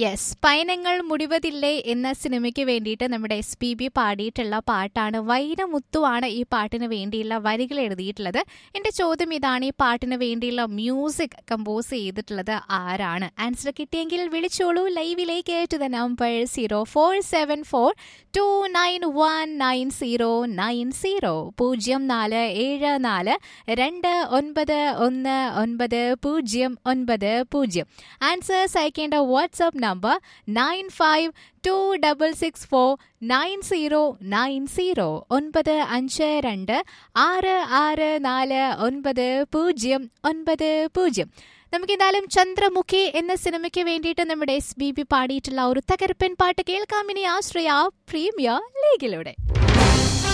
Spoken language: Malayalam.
യെസ് പയനങ്ങൾ മുടിവതില്ലേ എന്ന സിനിമയ്ക്ക് വേണ്ടിയിട്ട് നമ്മുടെ എസ് പി ബി പാടിയിട്ടുള്ള പാട്ടാണ് വൈരമുത്തുവാണ് ഈ പാട്ടിന് വേണ്ടിയുള്ള വരികൾ എഴുതിയിട്ടുള്ളത് എൻ്റെ ചോദ്യം ഇതാണ് ഈ പാട്ടിന് വേണ്ടിയുള്ള മ്യൂസിക് കമ്പോസ് ചെയ്തിട്ടുള്ളത് ആരാണ് ആൻസർ കിട്ടിയെങ്കിൽ വിളിച്ചോളൂ ലൈവിലേക്ക് to the number zero four seven four two nine one nine zero nine zero പൂജ്യം നാല് ഏഴ് നാല് രണ്ട് ഒൻപത് ഒന്ന് ഒൻപത് പൂജ്യം ഒൻപത് പൂജ്യം ആൻസേഴ്സ് അയക്കേണ്ട WhatsApp number nine five two double six four nine zero nine zero ഒൻപത് അഞ്ച് രണ്ട് ആറ് ആറ് നാല് ഒൻപത് പൂജ്യം ഒൻപത് പൂജ്യം നമുക്ക് എന്തായാലും ചന്ദ്രമുഖി എന്ന സിനിമയ്ക്ക് വേണ്ടിയിട്ട് നമ്മുടെ എസ് ബി ബി പാടിയിട്ടുള്ള ഒരു തകർപ്പൻ പാട്ട് കേൾക്കാം ഇനി ആശ്രയ പ്രീമിയർ ലീഗിലൂടെ